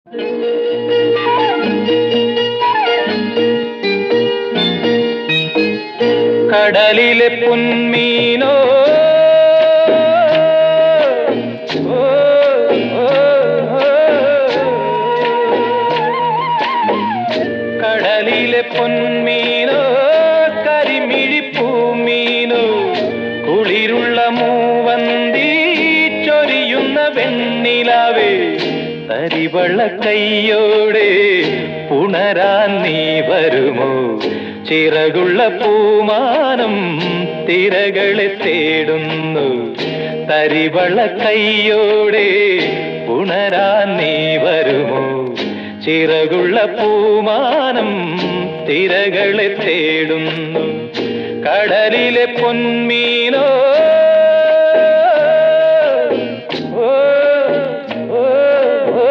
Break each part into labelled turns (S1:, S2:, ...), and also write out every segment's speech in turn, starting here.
S1: കടലിലെ പൊന്മീനോ ഓ, ഓ, ഓ. കടലിലെ പൊന്മീനോ കരിമിഴിപ്പൂമീനോ കുളിരുള്ള മൂവന്തി ചൊരിയുന്ന വെണ്ണിലാവേ തരിവള കയ്യോടെ പുണരാൻ നീ വരുമോ ചിറകുള്ള പൂമാനം തിരകളെ തേടുന്നു തരിവള കയ്യോടെ പുണരാൻ നീ വരുമോ ചിറകുള്ള പൂമാനം തിരകളെ തേടുന്നു കടലിലെ പൊന്മീനോ ഓ, ഓ, ഓ, ഓ.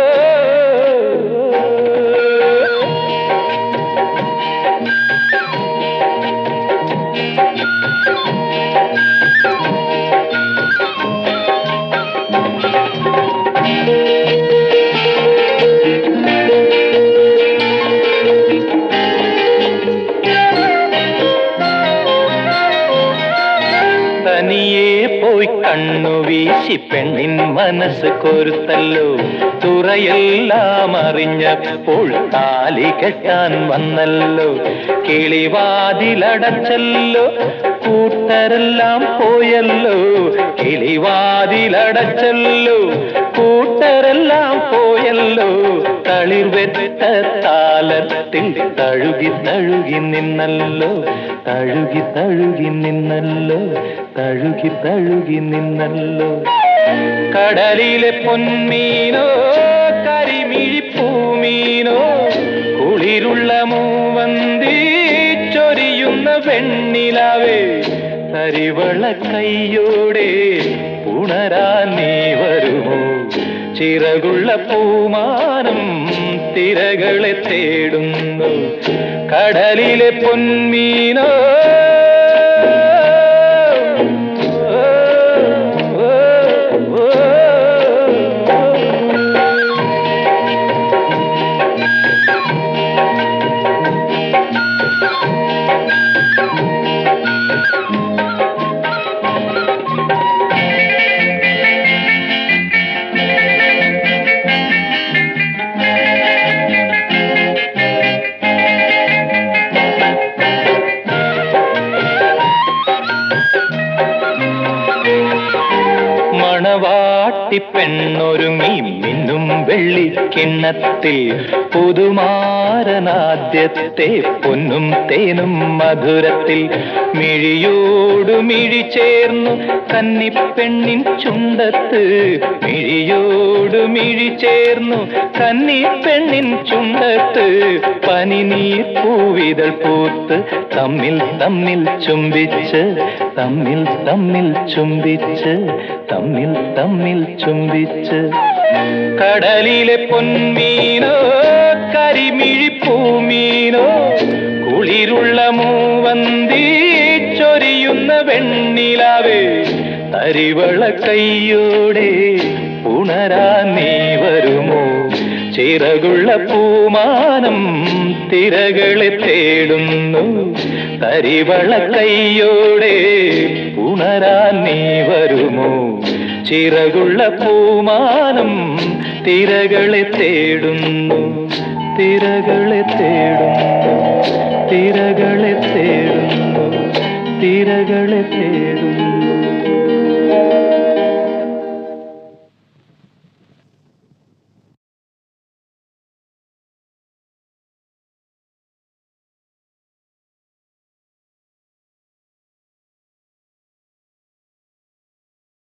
S1: തനിയെ പോയി കണ്ണു വീശി പെണ്ണിൻ മനസ്സ് കൊരുത്തല്ലോ തുറയെല്ലാം അറിഞ്ഞപ്പോൾ താലി കെട്ടാൻ വന്നല്ലോ കിളിവാതിലടച്ചല്ലോ കൂട്ടരെല്ലാം പോയല്ലോ കിളിവാതിലടച്ചല്ലോ കൂട്ടരെല്ലാം പോയല്ലോ തളിർവെറ്റ താലത്തിൽ തഴുകി തഴുകി നിന്നല്ലോ തഴുകി തഴുകി നിന്നല്ലോ തഴുകി തഴുകി നിന്നല്ലോ കടലിലെ പൊന്മീനോ കരിമിഴിപ്പൂമീനോ കുളിരുള്ള മൂവന്തി ചൊരിയുന്ന വെണ്ണിലാവേ തരിവള കയ്യോടെ ഉണരാൻ നീ വരുമോ ചിറകുള്ള പൂമാനം തിരകളെ തേടുന്നു കടലിലെ പൊന്മീനോ ഓ, ഓ, ഓ. മണവാട്ടി പെണ്ണൊരുങ്ങി മിന്നും വെള്ളിക്കിണ്ണത്തിൽ പുതുമാരനാദ്യത്തെ പൊന്നും തേനും മധുരത്തിൽ മിഴിയോടു മിഴി ചേർന്നു കന്നിപ്പെണ്ണിൻ ചുണ്ടത്ത് മിഴിയോടു മിഴി ചേർന്നു കന്നിപ്പെണ്ണിൻ ചുണ്ടത്ത് പനിനീർ പൂവിതൾ പൂത്ത് തമ്മിൽ തമ്മിൽ ചുംബിച്ച് തമ്മിൽ തമ്മിൽ ചുംബിച്ച് തമ്മിൽ തമ്മിൽ ചുംബിച്ച് കടലിലെ പൊന്മീനോ കരിമിഴിപ്പൂമീനോ കുളിരുള്ള മൂവന്തി ചൊരിയുന്ന വെണ്ണിലാവേ തരിവള കയ്യോടെ ഉണരാൻ നീ വരുമോ ചിറകുള്ള പൂമാനം തിരകളെ തേടുന്നു തരിവള കയ്യോടെ ഉണരാൻ നീ വരുമോ ചിറകുള്ള പൂമാനം തിരകളെ തേടുന്നു തിരകളെ തേടുന്നു തിരകളെ തേടുന്നു തിരകളെ തേടുന്നു